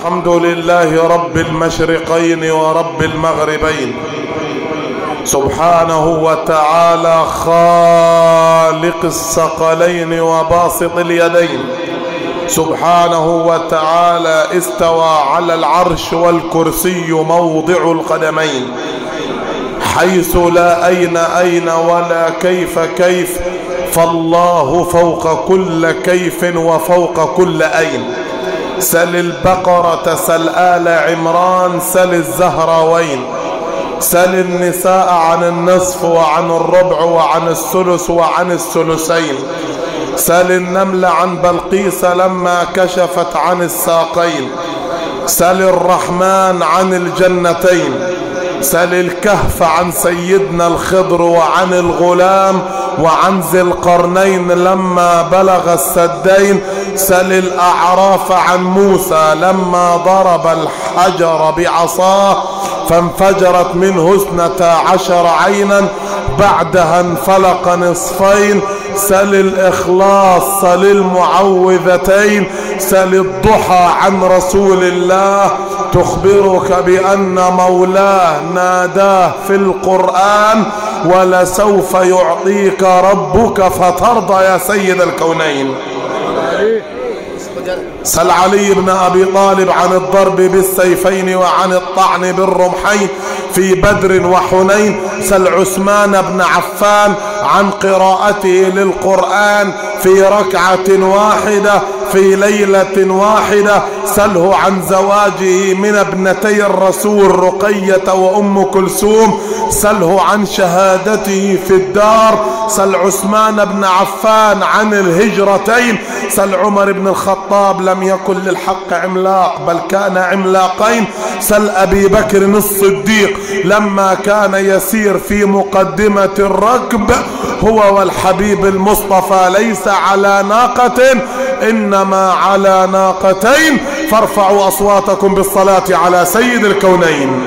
الحمد لله رب المشرقين ورب المغربين سبحانه وتعالى خالق الثقلين وباسط اليدين سبحانه وتعالى استوى على العرش والكرسي موضع القدمين حيث لا أين أين ولا كيف كيف فالله فوق كل كيف وفوق كل أين سل البقرة سل آل عمران سل الزهراوين سل النساء عن النصف وعن الربع وعن الثلث وعن الثلثين سل النمل عن بلقيس لما كشفت عن الساقين سل الرحمن عن الجنتين سل الكهف عن سيدنا الخضر وعن الغلام وعن ذي القرنين لما بلغ السدين سل الأعراف عن موسى لما ضرب الحجر بعصاه فانفجرت منه اثنتا عشر عينا بعدها انفلق نصفين سل الإخلاص سل المعوذتين سل الضحى عن رسول الله تخبرك بأن مولاه ناداه في القرآن ولسوف يعطيك ربك فترضى يا سيد الكونين سل علي بن أبي طالب عن الضرب بالسيفين وعن الطعن بالرمحين في بدر وحنين سل عثمان بن عفان عن قراءته للقرآن في ركعة واحدة في ليلة واحدة سله عن زواجه من ابنتي الرسول رقية وأم كلثوم سله عن شهادته في الدار سل عثمان بن عفان عن الهجرتين سل عمر بن الخطاب لم يكن للحق عملاق بل كان عملاقين سل أبي بكر الصديق لما كان يسير في مقدمة الركب هو والحبيب المصطفى ليس على ناقة إنما على ناقتين فارفعوا أصواتكم بالصلاة على سيد الكونين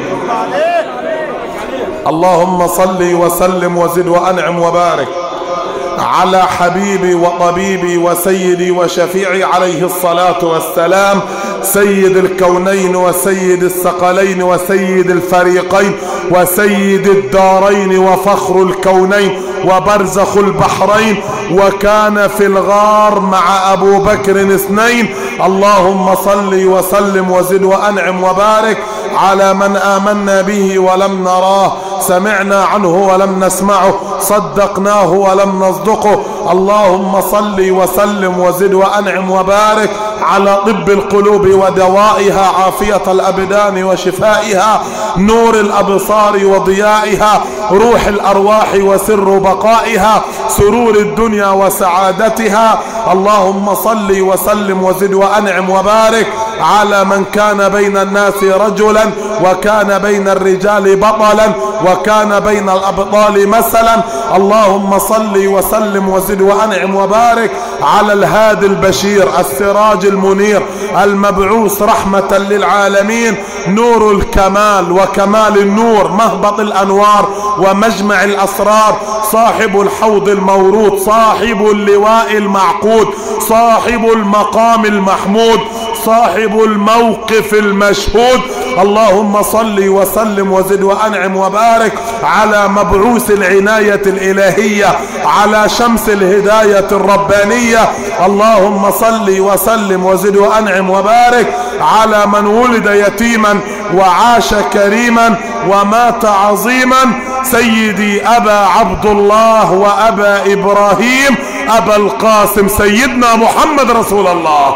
اللهم صل وسلم وزد وأنعم وبارك على حبيبي وطبيبي وسيدي وشفيعي عليه الصلاة والسلام سيد الكونين وسيد الثقلين وسيد الفريقين وسيد الدارين وفخر الكونين وبرزخ البحرين وكان في الغار مع أبو بكر اثنين اللهم صل وسلم وزد وأنعم وبارك على من آمنا به ولم نراه سمعنا عنه ولم نسمعه صدقناه ولم نصدقه اللهم صل وسلم وزد وأنعم وبارك على طب القلوب ودوائها عافية الأبدان وشفائها نور الأبصار وضيائها روح الأرواح وسر بقائها سرور الدنيا وسعادتها اللهم صل وسلم وزد وأنعم وبارك على من كان بين الناس رجلا وكان بين الرجال بطلا وكان بين الأبطال مثلا اللهم صل وسلم وزد وأنعم وبارك على الهادي البشير السراج المنير المبعوث رحمة للعالمين نور الكمال وكمال النور مهبط الأنوار ومجمع الأسرار صاحب الحوض المورود صاحب اللواء المعقود صاحب المقام المحمود صاحب الموقف المشهود اللهم صل وسلم وزد وأنعم وبارك على مبعوث العناية الإلهية على شمس الهداية الربانية اللهم صل وسلم وزد وأنعم وبارك على من ولد يتيما وعاش كريما ومات عظيما سيدي أبا عبد الله وأبا إبراهيم أبا القاسم سيدنا محمد رسول الله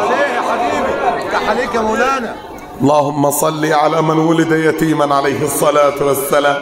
عليك يا مولانا اللهم صل على من ولد يتيما عليه الصلاة والسلام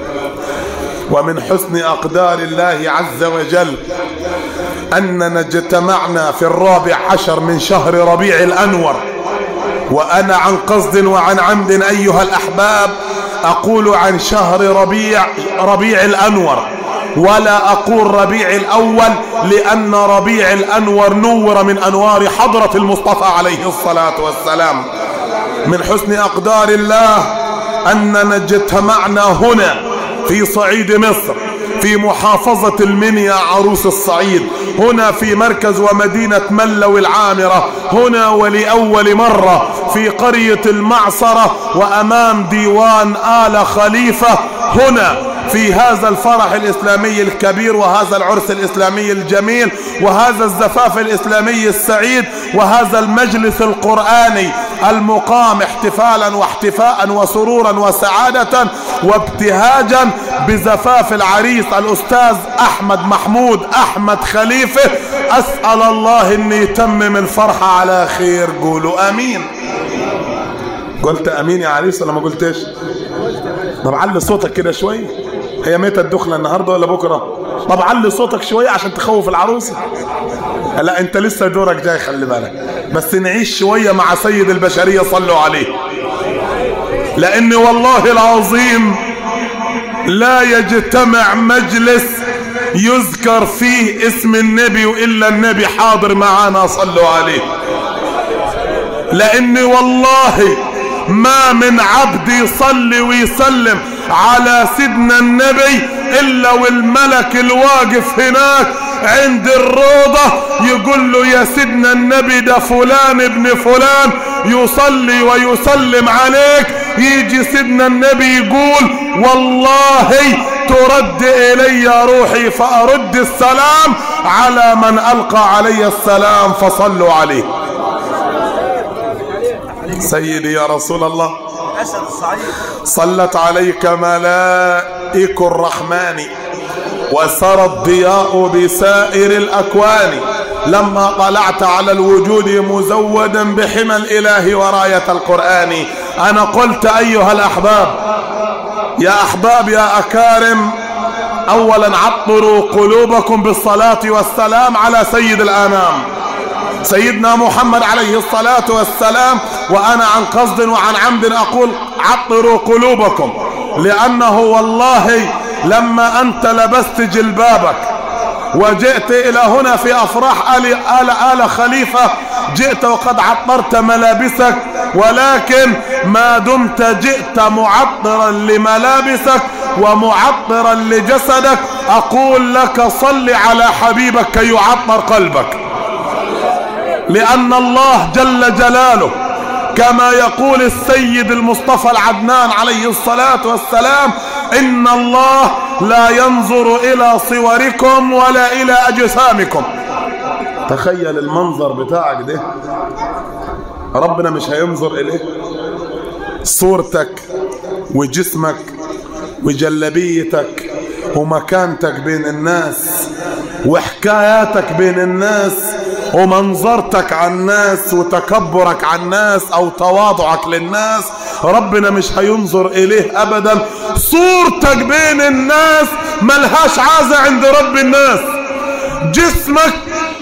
ومن حسن أقدار الله عز وجل أننا اجتمعنا في الرابع عشر من شهر ربيع الأنور وأنا عن قصد وعن عمد أيها الأحباب أقول عن شهر ربيع ربيع الأنور ولا أقول ربيع الأول لأن ربيع الأنور نور من أنوار حضرة المصطفى عليه الصلاة والسلام من حسن أقدار الله أننا اجتمعنا هنا في صعيد مصر في محافظة المنيا عروس الصعيد هنا في مركز ومدينة ملو العامرة هنا ولأول مرة في قرية المعصرة وأمام ديوان آل خليفة هنا في هذا الفرح الإسلامي الكبير وهذا العرس الإسلامي الجميل وهذا الزفاف الإسلامي السعيد وهذا المجلس القرآني المقام احتفالا واحتفاء وسرورا وسعادة وابتهاجا بزفاف العريس الأستاذ أحمد محمود أحمد خليفة أسأل الله أن يتمم الفرحة على خير قولوا أمين قلت أمين يا عريس ولا ما قلتش طب علي صوتك كده شوي هي ميتة الدخلة النهاردة ولا بكرة طب علي صوتك شوية عشان تخوف العروسة لا انت لسه دورك جاي خلي بالك بس نعيش شوية مع سيد البشرية صلوا عليه لان والله العظيم لا يجتمع مجلس يذكر فيه اسم النبي وإلا النبي حاضر معانا صلوا عليه لأن والله ما من عبد يصلي ويسلم على سيدنا النبي إلا والملك الواقف هناك عند الروضة يقول له يا سيدنا النبي ده فلان ابن فلان يصلي ويسلم عليك يجي سيدنا النبي يقول والله ترد إلي روحي فأرد السلام على من ألقى علي السلام فصلوا عليه سيدي يا رسول الله صلت عليك ملائك الرحمن وسرى الضياء بسائر الأكوان لما طلعت على الوجود مزودا بحمى الإله وراية القرآن أنا قلت أيها الأحباب يا أحباب يا أكارم أولا عطروا قلوبكم بالصلاة والسلام على سيد الأنام سيدنا محمد عليه الصلاة والسلام وأنا عن قصد وعن عمد أقول عطروا قلوبكم لأنه والله لما أنت لبست جلبابك وجئت إلى هنا في أفراح آل, آل, آل خليفة جئت وقد عطرت ملابسك ولكن ما دمت جئت معطرا لملابسك ومعطرا لجسدك أقول لك صل على حبيبك كي يعطر قلبك لأن الله جل جلاله كما يقول السيد المصطفى العدنان عليه الصلاة والسلام إن الله لا ينظر إلى صوركم ولا إلى أجسامكم تخيل المنظر بتاعك ده ربنا مش هينظر إليه صورتك وجسمك وجلبيتك ومكانتك بين الناس وحكاياتك بين الناس ومنظرتك على الناس وتكبرك على الناس او تواضعك للناس ربنا مش هينظر اليه ابدا صورتك بين الناس ملهاش عازة عند رب الناس جسمك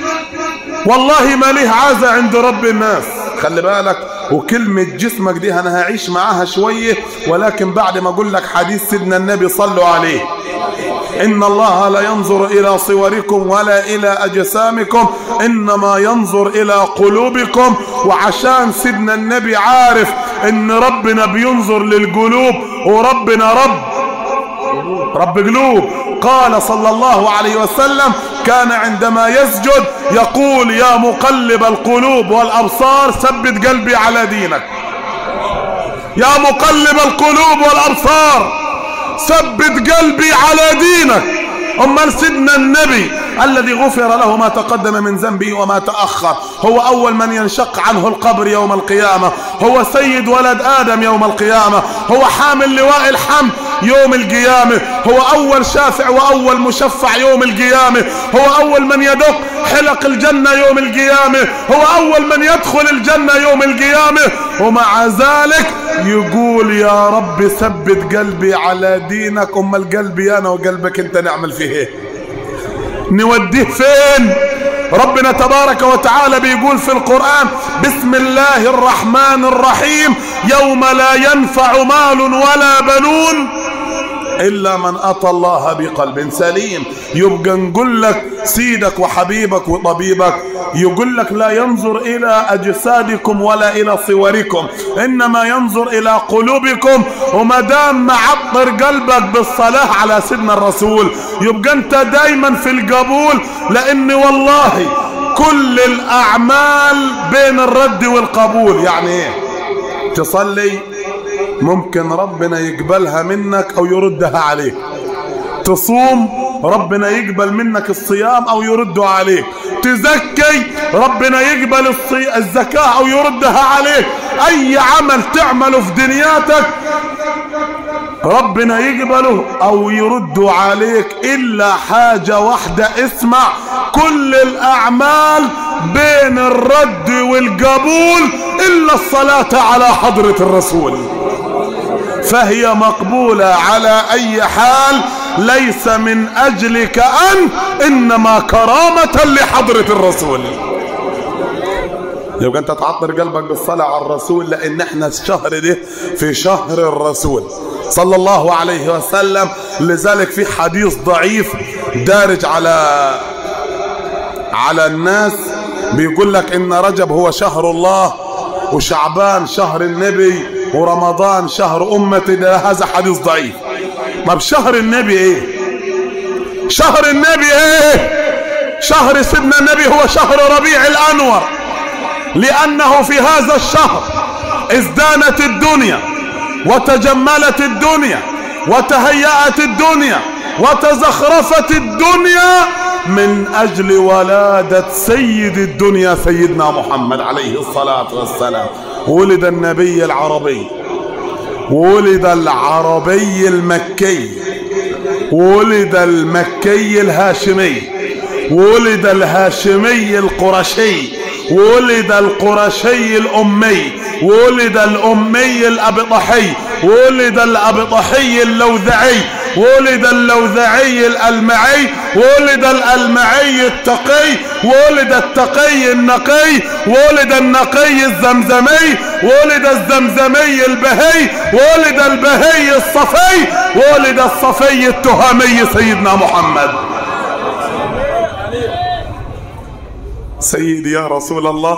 والله ما ليه عازة عند رب الناس خلي بالك وكلمة جسمك دي انا هعيش معاها شوية ولكن بعد ما اقول لك حديث سيدنا النبي صلوا عليه إن الله لا ينظر إلى صوركم ولا إلى أجسامكم إنما ينظر إلى قلوبكم وعشان سيدنا النبي عارف إن ربنا بينظر للقلوب وربنا رب رب قلوب قال صلى الله عليه وسلم كان عندما يسجد يقول يا مقلب القلوب والأبصار ثبت قلبي على دينك يا مقلب القلوب والأبصار ثبت قلبي على دينك امال سيدنا النبي الذي غفر له ما تقدم من ذنبه وما تأخر هو أول من ينشق عنه القبر يوم القيامة هو سيد ولد آدم يوم القيامة هو حامل لواء الحمد يوم القيامة هو أول شافع وأول مشفع يوم القيامة هو أول من يدق حلق الجنة يوم القيامة هو أول من يدخل الجنة يوم القيامة ومع ذلك يقول يا رب ثبت قلبي على دينك أما القلب أنا وقلبك أنت نعمل فيه ايه نوديه فين ربنا تبارك وتعالى بيقول في القرآن بسم الله الرحمن الرحيم يوم لا ينفع مال ولا بنون إلا من أتى الله بقلب سليم يبقى نقول لك سيدك وحبيبك وطبيبك يقول لك لا ينظر إلى أجسادكم ولا إلى صوركم إنما ينظر إلى قلوبكم وما دام معطر قلبك بالصلاة على سيدنا الرسول يبقى أنت دايما في القبول لأن والله كل الأعمال بين الرد والقبول يعني إيه تصلي ممكن ربنا يقبلها منك او يردها عليك تصوم ربنا يقبل منك الصيام او يرده عليك تزكي ربنا يقبل الصي... الزكاة او يردها عليك اي عمل تعمله في دنياتك ربنا يقبله او يرده عليك الا حاجة واحدة اسمع كل الاعمال بين الرد والقبول الا الصلاة على حضرة الرسول فهي مقبولة على اي حال ليس من اجلك انت انما كرامة لحضرة الرسول يبقى انت تعطر قلبك بالصلاة على الرسول لان احنا الشهر ده في شهر الرسول صلى الله عليه وسلم لذلك في حديث ضعيف دارج على على الناس بيقول لك ان رجب هو شهر الله وشعبان شهر النبي ورمضان شهر امتي ده هذا حديث ضعيف طب شهر النبي ايه شهر النبي ايه شهر سيدنا النبي هو شهر ربيع الانور لانه في هذا الشهر ازدانت الدنيا وتجملت الدنيا وتهيأت الدنيا وتزخرفت الدنيا من اجل ولادة سيد الدنيا سيدنا محمد عليه الصلاة والسلام ولد النبي العربي ولد العربي المكي ولد المكي الهاشمي ولد الهاشمي القرشي ولد القرشي الأمي ولد الأمي الأبطحي ولد الأبطحي اللوذعي ولد اللوذعي الألمعي ولد الألمعي التقي ولد التقي النقي ولد النقي الزمزمي ولد الزمزمي البهي ولد البهي الصفي ولد الصفي التهامي سيدنا محمد سيدي يا رسول الله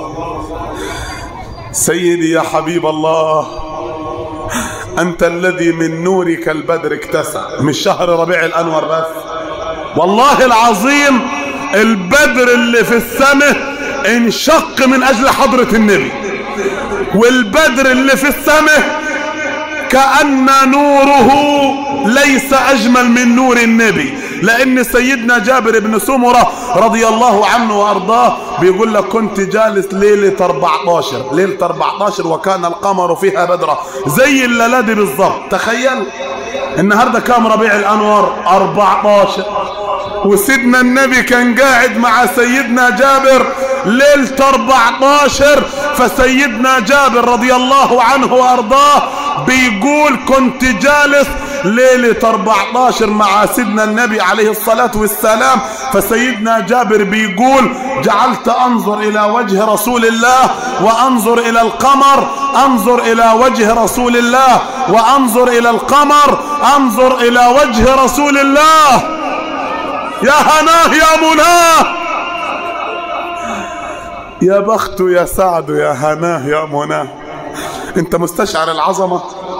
سيدي يا حبيب الله أنت الذي من نورك البدر اكتسى مش شهر ربيع الأنور بس والله العظيم البدر اللي في السماء انشق من أجل حضرة النبي والبدر اللي في السماء كأن نوره ليس أجمل من نور النبي لأن سيدنا جابر بن سمرة رضي الله عنه وأرضاه بيقول لك كنت جالس ليلة 14 ليلة 14 وكان القمر فيها بدرة زي الليلة دي بالظبط تخيل النهاردة كام ربيع الأنور 14 وسيدنا النبي كان قاعد مع سيدنا جابر ليلة 14 فسيدنا جابر رضي الله عنه وأرضاه بيقول كنت جالس ليلة 14 مع سيدنا النبي عليه الصلاة والسلام فسيدنا جابر بيقول جعلت أنظر إلى وجه رسول الله وأنظر إلى القمر أنظر إلى وجه رسول الله وأنظر إلى القمر أنظر إلى وجه رسول الله يا هناه يا مناه يا بخت يا سعد يا هناه يا مناه انت مستشعر العظمة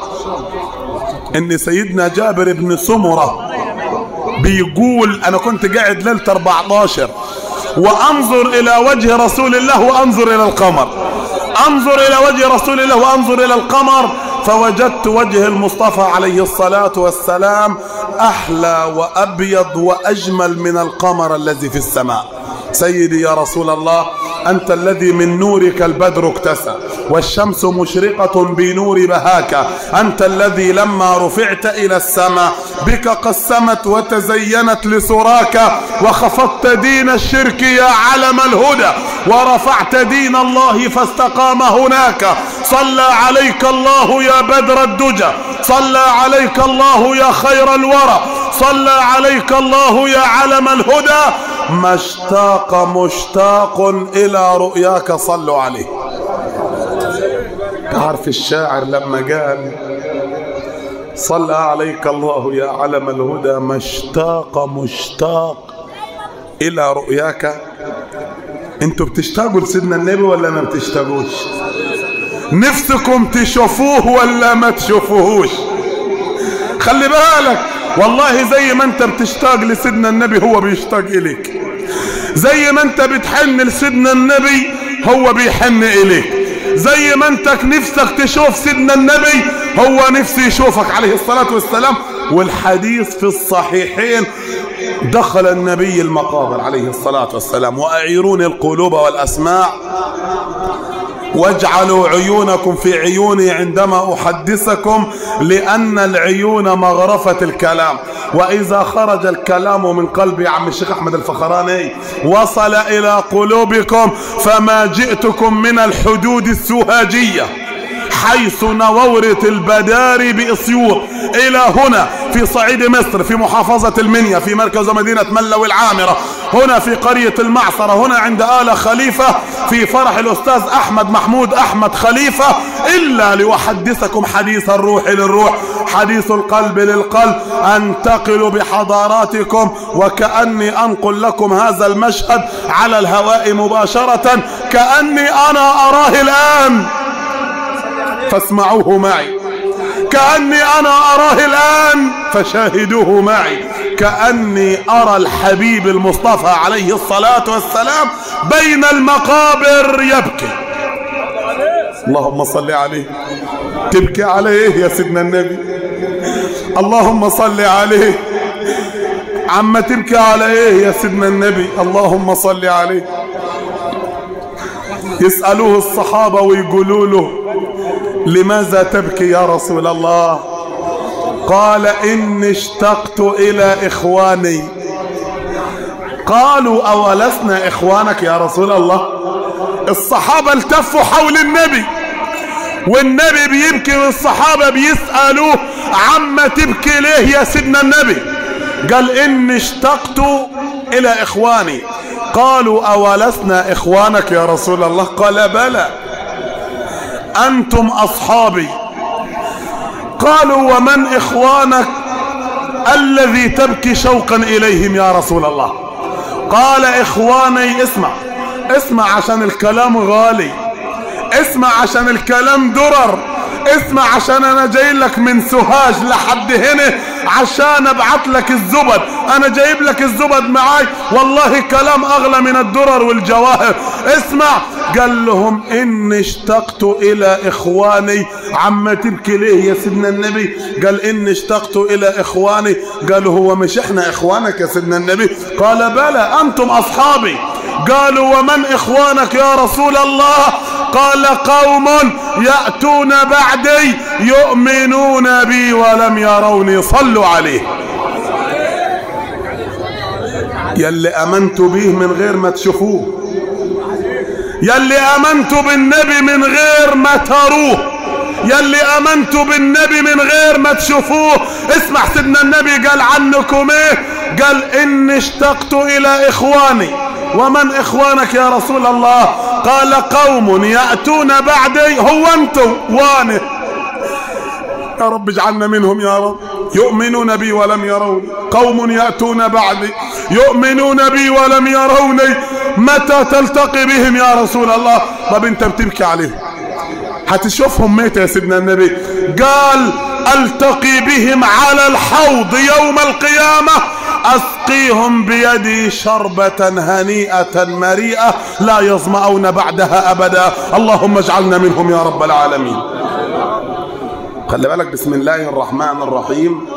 ان سيدنا جابر بن سمرة بيقول انا كنت قاعد ليلة 14 وانظر الى وجه رسول الله وانظر الى القمر انظر الى وجه رسول الله وانظر الى القمر فوجدت وجه المصطفى عليه الصلاة والسلام احلى وابيض واجمل من القمر الذي في السماء سيدي يا رسول الله أنت الذي من نورك البدر اكتسى والشمس مشرقة بنور بهاك أنت الذي لما رفعت إلى السماء بك قسمت وتزينت لسراك وخفضت دين الشرك يا علم الهدى ورفعت دين الله فاستقام هناك صلى عليك الله يا بدر الدجى صلى عليك الله يا خير الورى صلى عليك الله يا علم الهدى ما اشتاق مشتاق إلى رؤياك صلوا عليه عارف الشاعر لما قال صلى عليك الله يا علم الهدى مشتاق مشتاق إلى رؤياك انتوا بتشتاقوا لسيدنا النبي ولا ما بتشتاقوش نفسكم تشوفوه ولا ما تشوفوهوش خلي بالك والله زي ما انت بتشتاق لسيدنا النبي هو بيشتاق اليك زي ما انت بتحن لسيدنا النبي هو بيحن اليك زي ما انت نفسك تشوف سيدنا النبي هو نفسه يشوفك عليه الصلاة والسلام والحديث في الصحيحين دخل النبي المقابر عليه الصلاة والسلام وأعيروني القلوب والأسماع واجعلوا عيونكم في عيوني عندما أحدثكم لأن العيون مغرفة الكلام وإذا خرج الكلام من قلب عم الشيخ أحمد الفخراني وصل إلى قلوبكم فما جئتكم من الحدود السوهاجية حيث نورت البداري بإسيوط إلى هنا في صعيد مصر في محافظة المنيا في مركز مدينة ملو العامرة هنا في قرية المعصرة هنا عند آل خليفة في فرح الأستاذ أحمد محمود أحمد خليفة إلا لأحدثكم حديث الروح للروح حديث القلب للقلب أنتقل بحضاراتكم وكأني أنقل لكم هذا المشهد على الهواء مباشرة كأني أنا أراه الآن فاسمعوه معي كأني أنا أراه الآن فشاهدوه معي كأني أرى الحبيب المصطفى عليه الصلاة والسلام بين المقابر يبكي اللهم صل عليه تبكي عليه يا سيدنا النبي اللهم صل عليه عم تبكي على ايه يا سيدنا النبي اللهم صل عليه يسألوه الصحابة ويقولوا له لماذا تبكي يا رسول الله قال إني اشتقت إلى إخواني قالوا أولسنا إخوانك يا رسول الله الصحابة التفوا حول النبي والنبي بيبكي والصحابة بيسألوه عما تبكي ليه يا سيدنا النبي قال إني اشتقت إلى إخواني قالوا أولسنا إخوانك يا رسول الله قال بلى أنتم أصحابي قالوا ومن إخوانك الذي تبكي شوقا إليهم يا رسول الله قال إخواني اسمع اسمع عشان الكلام غالي اسمع عشان الكلام درر اسمع عشان انا جاي لك من سوهاج لحد هنا عشان ابعت لك الزبد انا جايب لك الزبد معاي والله كلام اغلى من الدرر والجواهر اسمع قال لهم اني اشتقت الى اخواني عم تبكي ليه يا سيدنا النبي قال اني اشتقت الى اخواني قالوا هو مش احنا اخوانك يا سيدنا النبي قال بلى انتم اصحابي قالوا ومن اخوانك يا رسول الله قال قوم يأتون بعدي يؤمنون بي ولم يروني صلوا عليه يلي امنتوا به من غير ما تشوفوه يلي امنتوا بالنبي من غير ما تروه يلي امنتوا بالنبي من غير ما تشوفوه اسمع سيدنا النبي قال عنكم ايه قال اني اشتقت الى اخواني ومن اخوانك يا رسول الله قال قوم يأتون بعدي هو انتم وانا يا رب اجعلنا منهم يا رب يؤمنون بي ولم يروني قوم يأتون بعدي يؤمنون بي ولم يروني متى تلتقي بهم يا رسول الله طب انت بتبكي عليهم هتشوفهم متى يا سيدنا النبي قال التقي بهم على الحوض يوم القيامة أسقيهم بيدي شربة هنيئة مريئة لا يظمأون بعدها أبدا اللهم اجعلنا منهم يا رب العالمين خلي بالك بسم الله الرحمن الرحيم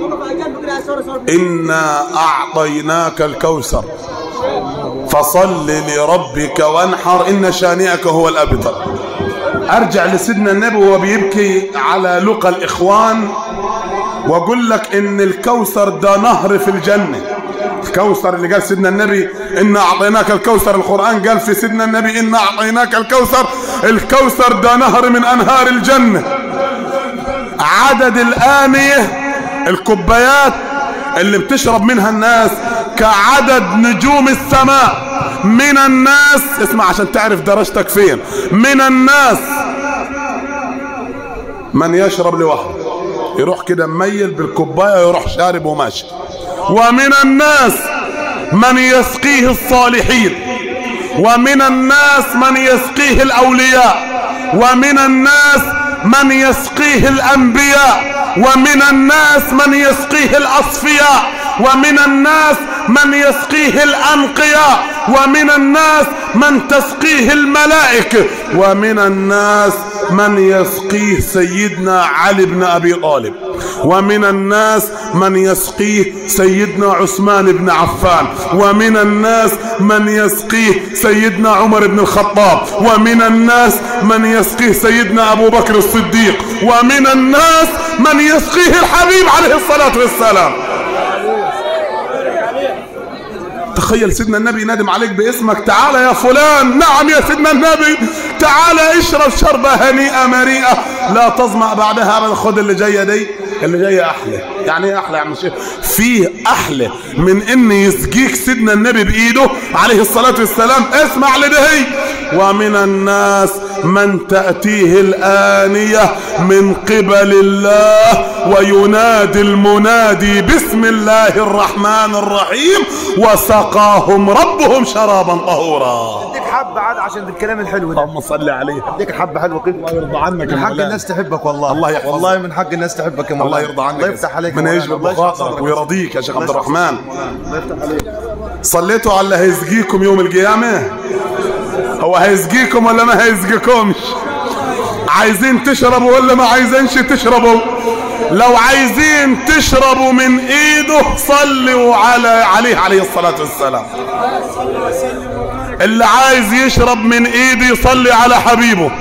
إنا أعطيناك الكوثر فصل لربك وانحر إن شانئك هو الأبتر أرجع لسيدنا النبي وهو بيبكي على لقى الإخوان وأقول لك إن الكوثر ده نهر في الجنة الكوثر اللي قال سيدنا النبي إن أعطيناك الكوثر القرآن قال في سيدنا النبي إن أعطيناك الكوثر الكوثر ده نهر من أنهار الجنة عدد الآنية الكوبايات اللي بتشرب منها الناس كعدد نجوم السماء من الناس اسمع عشان تعرف درجتك فين من الناس من يشرب لوحده يروح كده مميل بالكوبايه ويروح شارب وماشي ومن الناس من يسقيه الصالحين ومن الناس من يسقيه الاولياء ومن الناس من يسقيه الانبياء ومن الناس من يسقيه الاصفياء ومن الناس من يسقيه الانقياء ومن الناس من تسقيه الملائكه ومن الناس من يسقيه سيدنا علي بن ابي طالب ومن الناس من يسقيه سيدنا عثمان بن عفان ومن الناس من يسقيه سيدنا عمر بن الخطاب ومن الناس من يسقيه سيدنا ابو بكر الصديق ومن الناس من يسقيه الحبيب عليه الصلاه والسلام تخيل سيدنا النبي ينادم عليك باسمك تعال يا فلان نعم يا سيدنا النبي تعال اشرب شربة هنيئة مريئة لا تظمأ بعدها ابدا خد اللي جاية دي اللي جاية احلى يعني ايه احلى يا عم الشيخ فيه احلى من ان يسقيك سيدنا النبي بايده عليه الصلاة والسلام اسمع لدهي ومن الناس من تأتيه الآنية من قبل الله وينادي المنادي بسم الله الرحمن الرحيم وسقاهم ربهم شرابا طهورا اديك حبة عاد عشان الكلام الحلو ده اللهم صل عليه اديك حبة حلوة كده الله يرضى عنك يا من حق مولانا. الناس تحبك والله الله يحفظك. والله من حق الناس تحبك يا مولانا الله يرضى عنك الله يفتح عليك يا من مولانا. يجبر الله يشرح بخاطرك صدرك. ويرضيك يا شيخ الله عبد يشرح الرحمن الله يفتح عليك صليتوا على اللي هيسقيكم يوم القيامة هو هيسقيكم ولا ما هيسقيكمش عايزين تشربوا ولا ما عايزينش تشربوا لو عايزين تشربوا من ايده صلوا على عليه عليه الصلاة والسلام اللي عايز يشرب من ايدي يصلي على حبيبه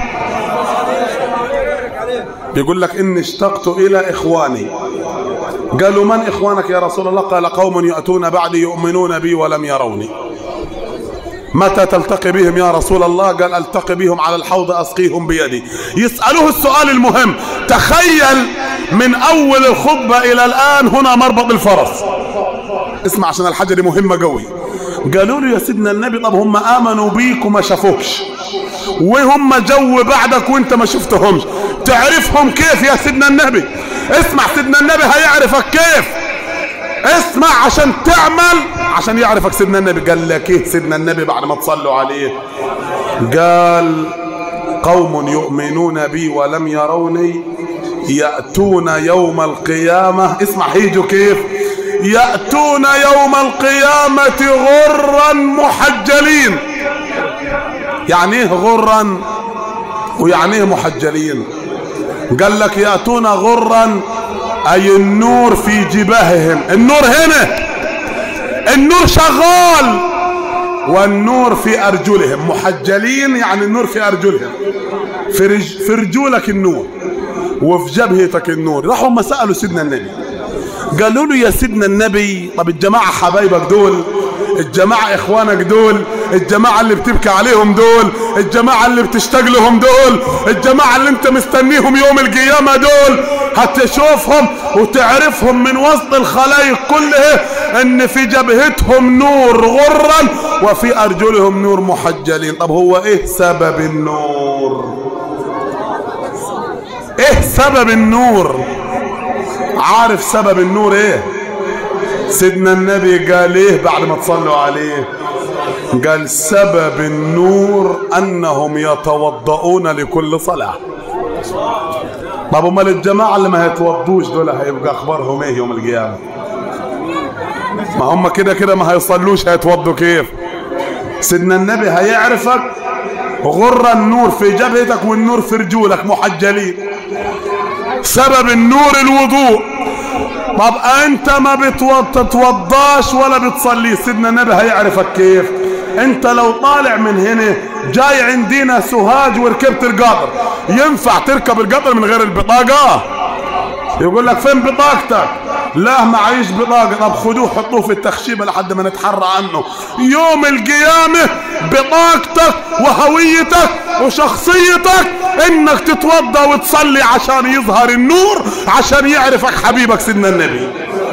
بيقول لك اني اشتقت الى اخواني قالوا من اخوانك يا رسول الله قال قوم ياتون بعدي يؤمنون بي ولم يروني متى تلتقي بهم يا رسول الله قال التقي بهم على الحوض اسقيهم بيدي يسالوه السؤال المهم تخيل من اول الخطبه الى الان هنا مربط الفرس اسمع عشان الحاجه دي مهمه قوي قالوا له يا سيدنا النبي طب هم امنوا بيك وما شافوكش وهم جو بعدك وانت ما شفتهمش تعرفهم كيف يا سيدنا النبي اسمع سيدنا النبي هيعرفك كيف اسمع عشان تعمل عشان يعرفك سيدنا النبي قال لك ايه سيدنا النبي بعد ما تصلوا عليه قال قوم يؤمنون بي ولم يروني يأتون يوم القيامة اسمع هيجوا كيف يأتون يوم القيامة غرا محجلين يعني ايه غرا ويعني ايه محجلين قال لك يأتون غرا أي النور في جباههم النور هنا النور شغال والنور في أرجلهم محجلين يعني النور في أرجلهم في, رج في رجولك النور وفي جبهتك النور راحوا هم سألوا سيدنا النبي قالوا له يا سيدنا النبي طب الجماعة حبايبك دول الجماعة اخوانك دول الجماعة اللي بتبكي عليهم دول الجماعة اللي بتشتاق لهم دول الجماعة اللي انت مستنيهم يوم القيامة دول هتشوفهم وتعرفهم من وسط الخلايق كلها ان في جبهتهم نور غرا وفي ارجلهم نور محجلين طب هو ايه سبب النور ايه سبب النور عارف سبب النور ايه سيدنا النبي قال ايه بعد ما تصلوا عليه قال سبب النور انهم يتوضؤون لكل صلاة طب امال الجماعة اللي ما هيتوضوش دول هيبقى اخبارهم ايه يوم القيامة ما هم كده كده ما هيصلوش هيتوضوا كيف سيدنا النبي هيعرفك غر النور في جبهتك والنور في رجولك محجلين سبب النور الوضوء طب انت ما بتتوضاش ولا بتصلي سيدنا النبي هيعرفك كيف انت لو طالع من هنا جاي عندنا سوهاج وركبت القطر ينفع تركب القطر من غير البطاقة يقول لك فين بطاقتك لا معيش بطاقة طب خدوه حطوه في التخشيبة لحد ما نتحرى عنه يوم القيامة بطاقتك وهويتك وشخصيتك انك تتوضى وتصلي عشان يظهر النور عشان يعرفك حبيبك سيدنا النبي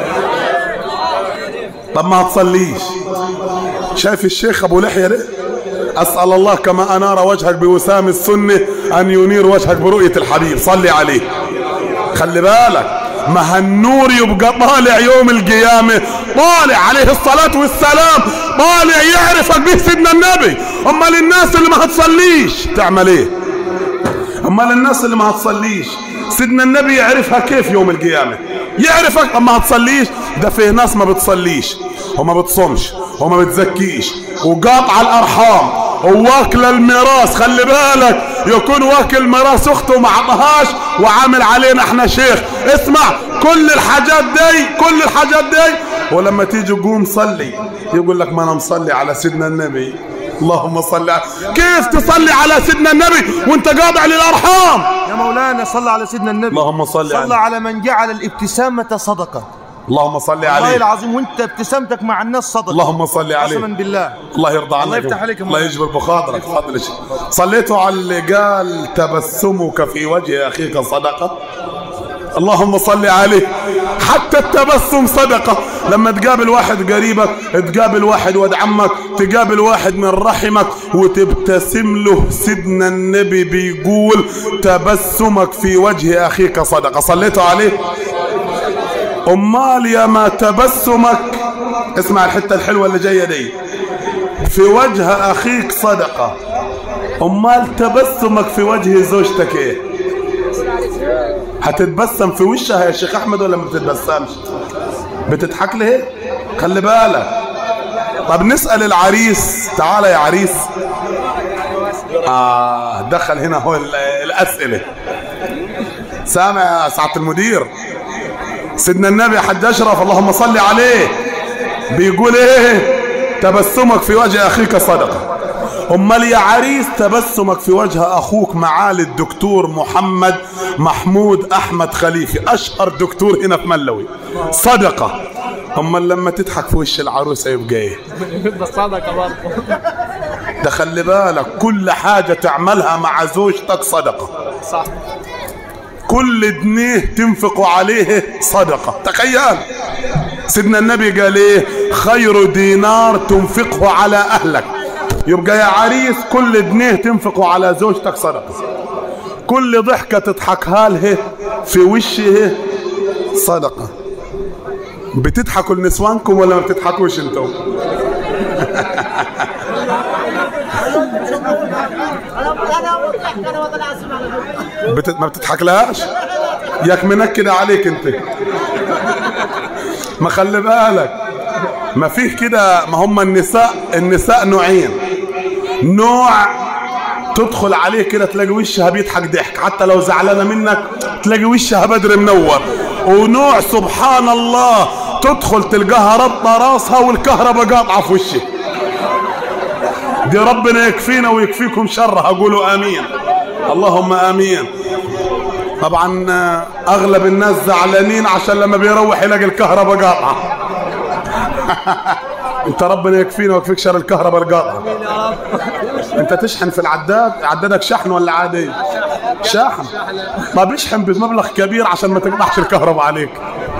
طب ما تصليش شايف الشيخ ابو لحية ده اسأل الله كما انار وجهك بوسام السنة ان ينير وجهك برؤية الحبيب صلي عليه خلي بالك ما هالنور يبقى طالع يوم القيامة طالع عليه الصلاة والسلام طالع يعرفك به سيدنا النبي امال الناس اللي ما هتصليش تعمل ايه امال الناس اللي ما هتصليش سيدنا النبي يعرفها كيف يوم القيامة يعرفك اما هتصليش ده فيه ناس ما بتصليش وما بتصومش وما بتزكيش وقاطع الارحام وواكل الميراث خلي بالك يكون واكل ميراث اخته وما عطاهاش وعامل علينا احنا شيخ اسمع كل الحاجات دي كل الحاجات دي ولما تيجي قوم صلي يقول لك ما انا مصلي على سيدنا النبي اللهم صل على كيف تصلي على سيدنا النبي وانت قاطع للارحام يا مولانا صلى على سيدنا النبي اللهم صل صلى عليه على من جعل الابتسامة صدقة اللهم صل والله عليه العظيم وانت ابتسامتك مع الناس صدقة اللهم صل عليه قسما بالله الله يرضى عنك الله يفتح عليك يا الله مولانا. يجبر بخاطرك تفضل يا شيخ. صليتوا على اللي قال تبسمك في وجه اخيك صدقه اللهم صل عليه حتى التبسم صدقة لما تقابل واحد قريبك تقابل واحد ولد عمك تقابل واحد من رحمك وتبتسم له سيدنا النبي بيقول تبسمك في وجه أخيك صدقة صليتوا عليه أمال يا ما تبسمك اسمع الحتة الحلوة اللي جاية دي في وجه أخيك صدقة أمال تبسمك في وجه زوجتك إيه هتتبسم في وشها يا شيخ أحمد ولا ما بتتبسمش بتضحك ليه خلي بالك طب نسأل العريس تعال يا عريس آه دخل هنا هو ال- الأسئلة سامع يا سعادة المدير سيدنا النبي يا حاج أشرف اللهم صل عليه بيقول ايه تبسمك في وجه اخيك صدقه امال يا عريس تبسمك في وجه اخوك معالي الدكتور محمد محمود احمد خليفي اشهر دكتور هنا في ملوي صدقه امال لما تضحك في وش العروسه يبقى ايه صدقة برضه ده خلي بالك كل حاجه تعملها مع زوجتك صدقه صح كل جنيه تنفقوا عليه صدقة تخيل سيدنا النبي قال ايه خير دينار تنفقه على اهلك يبقى يا عريس كل جنيه تنفقه على زوجتك صدقة كل ضحكة تضحكها له في وشه صدقة بتضحكوا لنسوانكم ولا ما بتضحكوش انتم بت... ما بتضحك لهاش ياك منكد عليك انت ما خلي بالك ما فيه كده ما هم النساء النساء نوعين نوع تدخل عليه كده تلاقي وشها بيضحك ضحك حتى لو زعلانه منك تلاقي وشها بدر منور ونوع سبحان الله تدخل تلقاها ربطه راسها والكهرباء قاطعه في وشها دي ربنا يكفينا ويكفيكم شرها قولوا امين اللهم امين طبعا آه، اغلب الناس زعلانين عشان لما بيروح يلاقي الكهرباء قاطعه انت ربنا يكفينا ويكفيك شر الكهرباء القاطعه انت تشحن في العداد عدادك شحن ولا عادي شاحن طب اشحن بمبلغ كبير عشان ما تقطعش الكهرباء عليك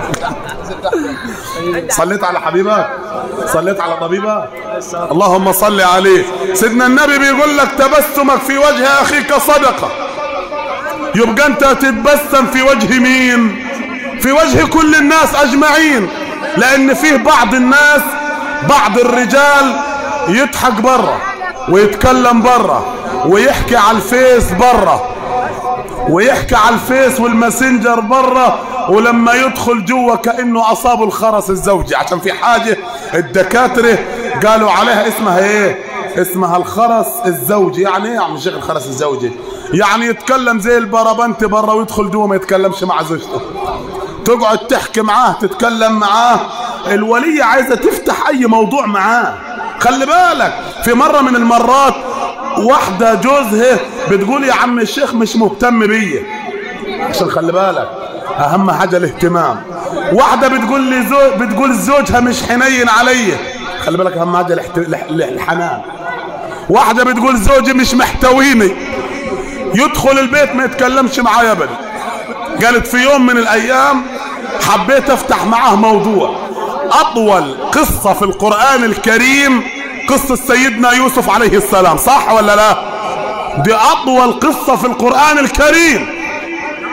صليت على حبيبك صليت على طبيبك اللهم صل عليه سيدنا النبي بيقول لك تبسمك في وجه اخيك صدقه يبقى انت تتبسم في وجه مين في وجه كل الناس اجمعين لان فيه بعض الناس بعض الرجال يضحك برا ويتكلم برا ويحكي على الفيس برا ويحكي على الفيس والماسنجر برا ولما يدخل جوا كانه اصابه الخرس الزوجي عشان في حاجه الدكاتره قالوا عليها اسمها ايه اسمها الخرس الزوجي يعني ايه يا عم شيخ الخرس الزوجي يعني يتكلم زي البربنت برا ويدخل جوا ما يتكلمش مع زوجته تقعد تحكي معاه تتكلم معاه الولية عايزة تفتح أي موضوع معاه خلي بالك في مرة من المرات واحدة جوزها بتقول يا عم الشيخ مش مهتم بيا عشان خلي بالك أهم حاجة الاهتمام واحدة بتقول لي زو... بتقول زوجها مش حنين عليا خلي بالك أهم حاجة الاحت... الح- الحنان واحدة بتقول زوجي مش محتويني يدخل البيت ما يتكلمش معايا ابدا قالت في يوم من الايام حبيت افتح معاه موضوع اطول قصة في القرآن الكريم قصة سيدنا يوسف عليه السلام صح ولا لا دي اطول قصة في القرآن الكريم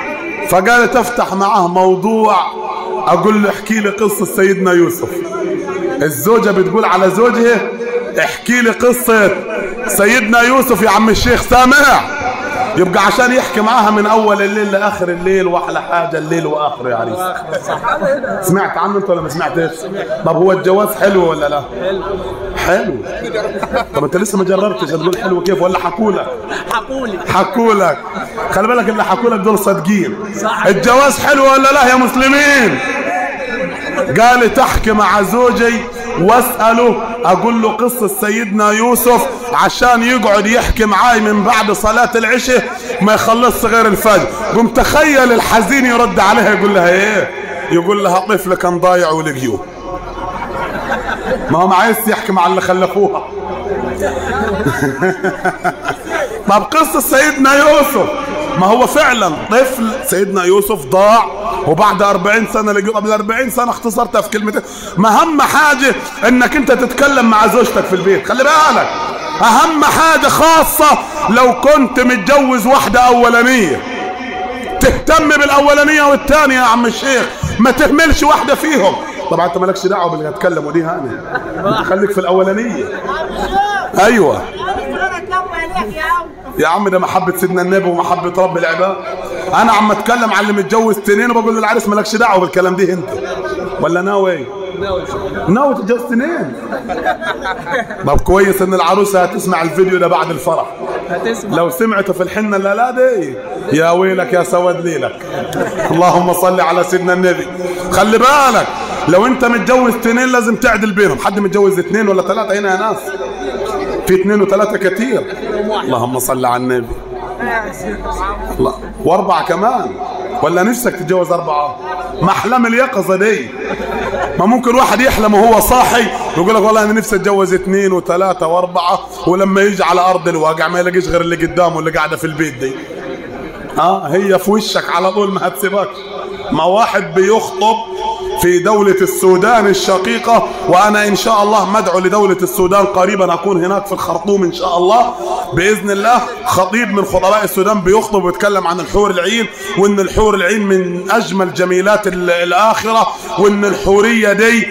فقالت افتح معاه موضوع اقول له احكي لي قصة سيدنا يوسف الزوجة بتقول على زوجها احكي لي قصة سيدنا يوسف يا عم الشيخ سامع يبقى عشان يحكي معاها من اول الليل لاخر الليل واحلى حاجه الليل واخره يا عريس سمعت عنه انت ولا ما سمعتش طب هو الجواز حلو ولا لا حلو طب انت لسه ما جربتش هتقول حلو كيف ولا حكولك حقولي حكولك خلي بالك اللي حكولك دول صادقين الجواز حلو ولا لا يا مسلمين قال تحكي مع زوجي واسأله اقول له قصة سيدنا يوسف عشان يقعد يحكي معاي من بعد صلاة العشاء ما يخلصش غير الفجر قم تخيل الحزين يرد عليها يقول لها ايه يقول لها طفل كان ضايع ولقيوه ما هو ما عايز يحكي مع اللي خلفوها طب قصة سيدنا يوسف ما هو فعلا طفل سيدنا يوسف ضاع وبعد 40 سنة لقيه قبل 40 سنة اختصرتها في كلمتين ما أهم حاجة انك انت تتكلم مع زوجتك في البيت خلي بالك اهم حاجة خاصة لو كنت متجوز واحدة اولانية تهتم بالاولانية والثانية يا عم الشيخ ما تهملش واحدة فيهم طبعا انت مالكش دعوة باللي هتكلموا دي هاني انت خليك في الاولانية ايوه يا عم ده محبة سيدنا النبي ومحبة رب العباد انا عم اتكلم على اللي متجوز تنين وبقول للعريس مالكش دعوه بالكلام دي انت ولا ناوي ناوي تتجوز تنين طب كويس ان العروسه هتسمع الفيديو ده بعد الفرح هتسمع لو سمعته في الحنه لا لا دي يا ويلك يا سواد ليلك اللهم صل على سيدنا النبي خلي بالك لو انت متجوز تنين لازم تعدل بينهم حد متجوز اثنين ولا ثلاثه هنا يا ناس في اثنين وثلاثه كتير اللهم صل على النبي الله واربعه كمان ولا نفسك تتجوز اربعه ما احلام اليقظه دي ما ممكن واحد يحلم وهو صاحي يقول لك والله انا نفسي اتجوز اثنين وثلاثه واربعه ولما يجي على ارض الواقع ما يلاقيش غير اللي قدامه اللي قاعده في البيت دي اه هي في وشك على طول ما هتسيبكش ما واحد بيخطب في دولة السودان الشقيقة وأنا إن شاء الله مدعو لدولة السودان قريبا أكون هناك في الخرطوم إن شاء الله بإذن الله خطيب من خطباء السودان بيخطب ويتكلم عن الحور العين وإن الحور العين من أجمل جميلات ال- الآخرة وإن الحورية دي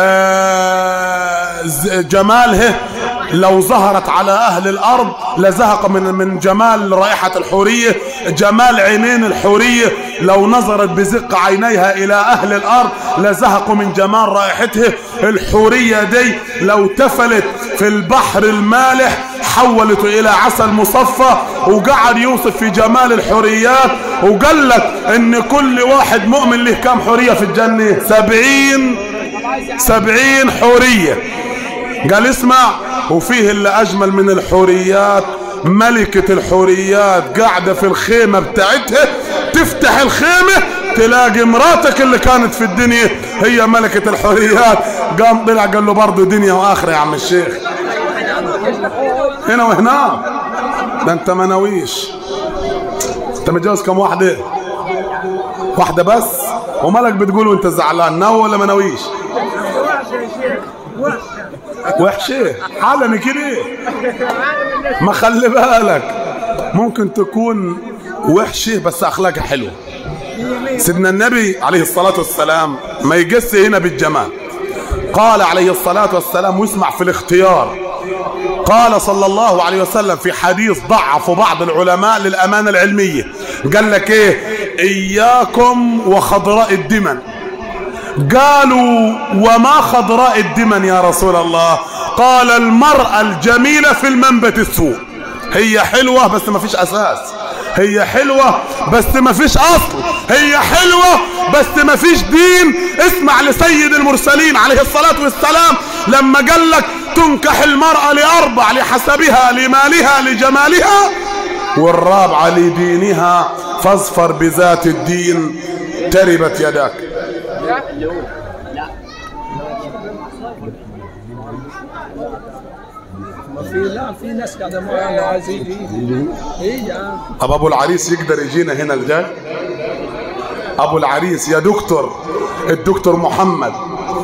آه، ز- جمالها لو ظهرت على أهل الأرض لزهق من من جمال رائحة الحورية جمال عينين الحورية لو نظرت بزق عينيها إلى أهل الأرض لزهقوا من جمال رائحتها الحورية دي لو تفلت في البحر المالح حولته إلى عسل مصفى وقعد يوصف في جمال الحوريات وقال لك إن كل واحد مؤمن له كم حورية في الجنة سبعين سبعين حورية قال اسمع وفيه اللي أجمل من الحوريات ملكة الحوريات قاعدة في الخيمة بتاعتها تفتح الخيمة تلاقي مراتك اللي كانت في الدنيا هي ملكة الحوريات قام طلع قال له برضه دنيا وآخرة يا عم الشيخ هنا وهناك ده انت مناويش انت متجوز كم واحدة واحدة بس ومالك بتقول وانت زعلان ناوي ولا مناويش وحشة عالمي كده ما خلي بالك ممكن تكون وحشة بس أخلاقها حلوة سيدنا النبي عليه الصلاة والسلام ما يقس هنا بالجمال قال عليه الصلاة والسلام واسمع في الاختيار قال صلى الله عليه وسلم في حديث ضعف بعض العلماء للأمانة العلمية قال لك ايه إياكم وخضراء الدمن قالوا وما خضراء الدمن يا رسول الله قال المرأة الجميلة في المنبت السوء هي حلوة بس ما فيش أساس هي حلوة بس ما فيش أصل هي حلوة بس ما فيش دين اسمع لسيد المرسلين عليه الصلاة والسلام لما قال لك تنكح المرأة لأربع لحسبها لمالها لجمالها والرابعة لدينها فاظفر بذات الدين تربت يداك في لا في ناس قاعده معانا عايزين يجي ايه يا عم طب ابو العريس يقدر يجينا هنا الجاي ابو العريس يا دكتور الدكتور محمد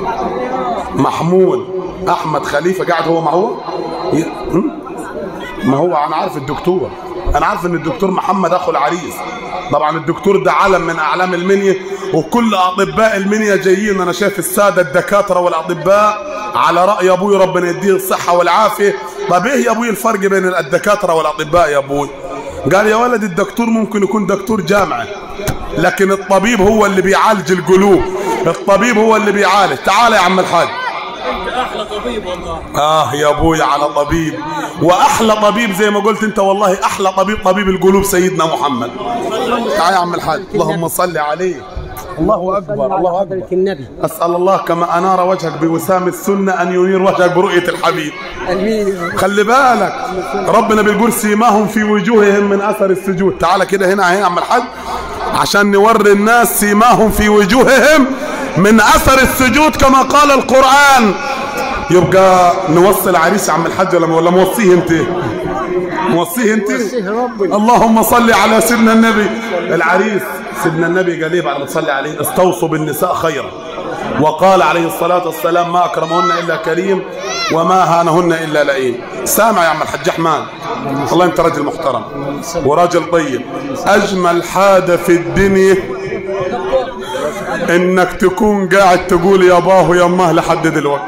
محمود احمد خليفه قاعد هو ما هو ي- هم؟ ما هو انا عارف الدكتور انا عارف ان الدكتور محمد اخو العريس طبعا الدكتور ده علم من اعلام المنيا وكل اطباء المنيا جايين انا شايف الساده الدكاتره والاطباء على راي ابوي ربنا يديه الصحه والعافيه طب ايه يا ابوي الفرق بين الدكاتره والاطباء يا ابوي قال يا ولد الدكتور ممكن يكون دكتور جامعه لكن الطبيب هو اللي بيعالج القلوب الطبيب هو اللي بيعالج تعال يا عم الحاج احلى طبيب والله آه يا أبوي على طبيب وأحلى طبيب زي ما قلت أنت والله أحلى طبيب طبيب القلوب سيدنا محمد تعال يا عم الحاج اللهم صل عليه الله أكبر الله أكبر النبي أسأل الله كما أنار وجهك بوسام السنة أن ينير وجهك برؤية الحبيب امين خلي بالك ربنا بيقول سيماهم في وجوههم من أثر السجود تعال كده هنا يا عم الحاج عشان نوري الناس سيماهم في وجوههم من أثر السجود كما قال القرآن يبقى نوصي العريس يا عم الحاج ولا ولا موصيه انت موصيه انت اللهم صل على سيدنا النبي العريس سيدنا النبي قال ايه بعد ما تصلي عليه استوصوا بالنساء خيرا وقال عليه الصلاة والسلام ما أكرمهن إلا كريم وما هانهن إلا لئيم سامع يا عم الحاج أحمد والله أنت راجل محترم وراجل طيب أجمل حاجة في الدنيا إنك تكون قاعد تقول يا باه ويا أماه لحد دلوقتي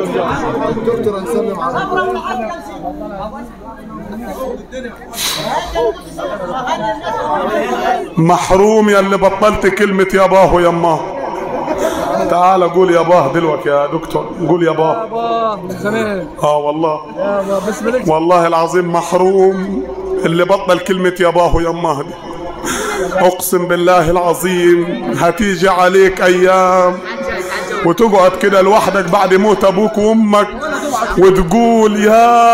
محروم يا اللي بطلت كلمة يا باه ويا أماه تعال قول يا باه دلوقتي يا دكتور قول يا باه الله من زمان اه والله يا الله بس مالك والله العظيم محروم اللي بطل كلمة يا باه ويا أماه دي أقسم بالله العظيم هتيجي عليك أيام وتقعد كده لوحدك بعد موت أبوك وأمك وتقول يا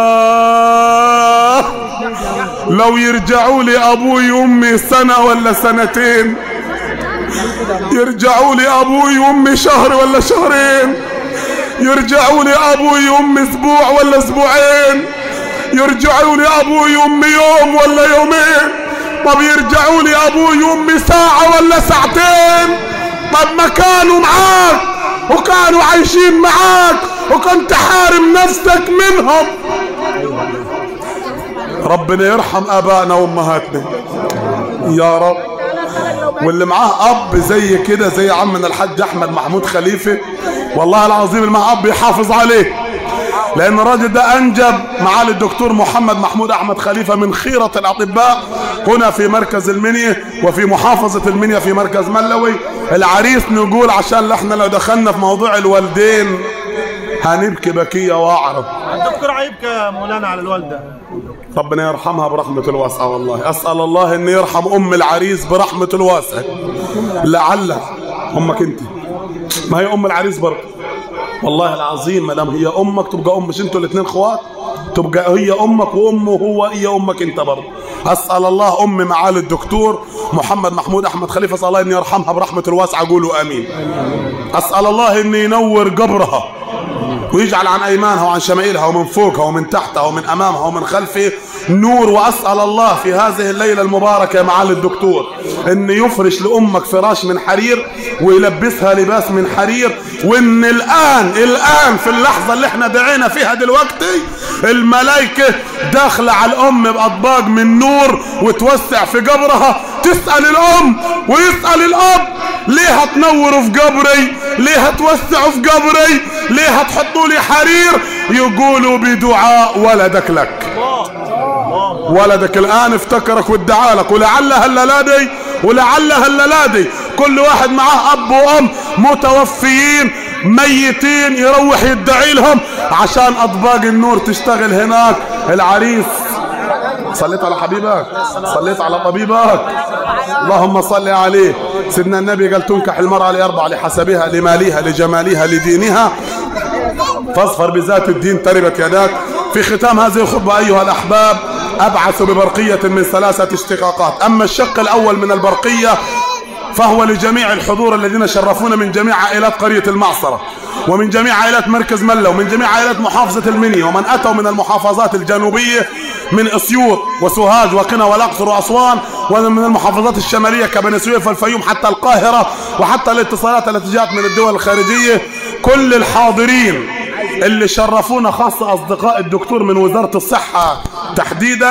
لو يرجعوا لي أبوي وأمي سنة ولا سنتين يرجعوا لي أبوي وأمي شهر ولا شهرين يرجعوا لي أبوي وأمي أسبوع ولا أسبوعين يرجعوا لي أبوي وأمي يوم ولا يومين طب يرجعوا لي أبوي وأمي ساعة ولا ساعتين طب ما كانوا معاك وكانوا عايشين معاك وكنت حارم نفسك منهم ربنا يرحم آبائنا وأمهاتنا يا رب واللي معاه اب زي كده زي عمنا الحاج احمد محمود خليفه والله العظيم اللي معاه اب يحافظ عليه لان الراجل ده انجب معالي الدكتور محمد محمود احمد خليفه من خيره الاطباء هنا في مركز المنيا وفي محافظه المنيا في مركز ملوي العريس نقول عشان احنا لو دخلنا في موضوع الوالدين هنبكي بكيه واعرب الدكتور عيبك يا مولانا على الوالده ربنا يرحمها برحمة الواسعة والله أسأل الله أن يرحم أم العريس برحمة الواسعة لعل أمك أنت ما هي أم العريس برضه والله العظيم ما دام هي أمك تبقى أم مش أنتوا الاثنين خوات تبقى هي أمك وأمه هو هي أمك أنت برضه أسأل الله أم معالي الدكتور محمد محمود أحمد خليفة أسأل الله أن يرحمها برحمة الواسعة قولوا آمين أسأل الله أن ينور قبرها ويجعل عن أيمانها وعن شمائلها ومن فوقها ومن تحتها ومن أمامها ومن خلفه نور وأسأل الله في هذه الليلة المباركة يا معالي الدكتور أن يفرش لأمك فراش من حرير ويلبسها لباس من حرير وأن الآن الآن في اللحظة اللي احنا دعينا فيها دلوقتي الملائكة داخلة على الأم بأطباق من نور وتوسع في قبرها تسأل الأم ويسأل الأب ليه هتنوروا في قبري ليه هتوسعوا في قبري ليه هتحطوا لي حرير يقولوا بدعاء ولدك لك ولدك الآن افتكرك وادعى لك ولعل هاللادي ولعل هاللادي كل واحد معاه أب وأم متوفيين ميتين يروح يدعي لهم عشان أطباق النور تشتغل هناك العريس صليت على حبيبك صليت على طبيبك اللهم صل عليه سيدنا النبي قال تنكح المرأة لأربع لحسبها لمالها لجمالها لدينها فاصفر بذات الدين تربت يداك في ختام هذه الخطبة أيها الأحباب أبعث ببرقية من ثلاثة اشتقاقات أما الشق الأول من البرقية فهو لجميع الحضور الذين شرفونا من جميع عائلات قرية المعصرة ومن جميع عائلات مركز ملة ومن جميع عائلات محافظة المنيا ومن أتوا من المحافظات الجنوبية من أسيوط وسوهاج وقنا والأقصر وأسوان ومن المحافظات الشمالية كبني سويف والفيوم حتى القاهرة وحتى الاتصالات التي جاءت من الدول الخارجية كل الحاضرين اللي شرفونا خاصة أصدقاء الدكتور من وزارة الصحة تحديدا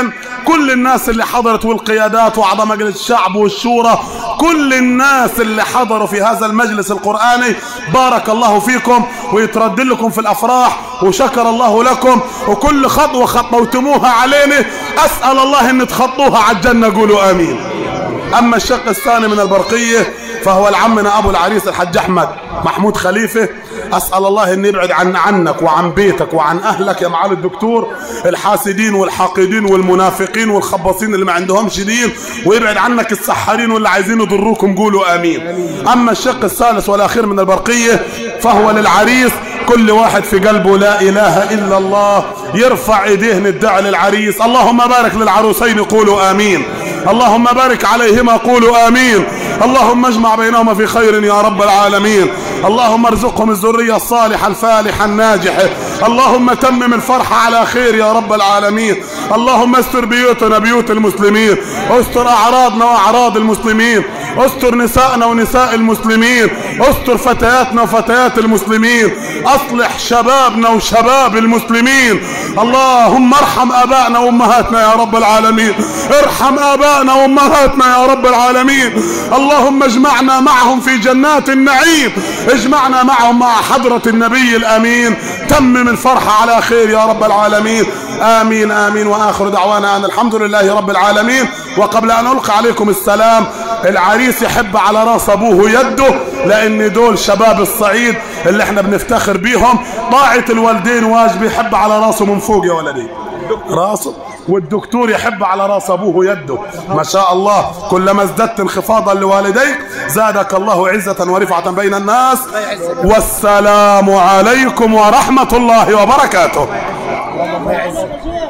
كل الناس اللي حضرت والقيادات واعضاء مجلس الشعب والشورى كل الناس اللي حضروا في هذا المجلس القرآني بارك الله فيكم ويترد لكم في الافراح وشكر الله لكم وكل خطوة خطوتموها علينا اسأل الله ان تخطوها على الجنة قولوا امين اما الشق الثاني من البرقية فهو العمنا ابو العريس الحج احمد محمود خليفة اسأل الله ان يبعد عن عنك وعن بيتك وعن اهلك يا معالي الدكتور الحاسدين والحاقدين والمنافقين والخباصين اللي ما عندهمش دين ويبعد عنك السحارين واللي عايزين يضروكم قولوا امين اما الشق الثالث والاخير من البرقية فهو للعريس كل واحد في قلبه لا اله الا الله يرفع ايديه ندعي للعريس اللهم بارك للعروسين قولوا امين اللهم بارك عليهما قولوا امين اللهم اجمع بينهما في خير يا رب العالمين اللهم ارزقهم الذرية الصالحة الفالحة الناجحة اللهم تمم الفرحة على خير يا رب العالمين اللهم استر بيوتنا بيوت المسلمين استر اعراضنا واعراض المسلمين استر نساءنا ونساء المسلمين استر فتياتنا وفتيات المسلمين اصلح شبابنا وشباب المسلمين اللهم ارحم ابائنا وامهاتنا يا رب العالمين ارحم ابائنا وامهاتنا يا رب العالمين اللهم اجمعنا معهم في جنات النعيم اجمعنا معهم مع حضرة النبي الامين تمم الفرحة على خير يا رب العالمين آمين آمين وآخر دعوانا أن الحمد لله رب العالمين وقبل أن ألقى عليكم السلام العريس يحب على راس أبوه يده لأن دول شباب الصعيد اللي احنا بنفتخر بيهم طاعة الوالدين واجب يحب على راسه من فوق يا ولدي راسه والدكتور يحب على راس ابوه يده ما شاء الله كلما ازددت انخفاضا لوالديك زادك الله عزة ورفعة بين الناس والسلام عليكم ورحمة الله وبركاته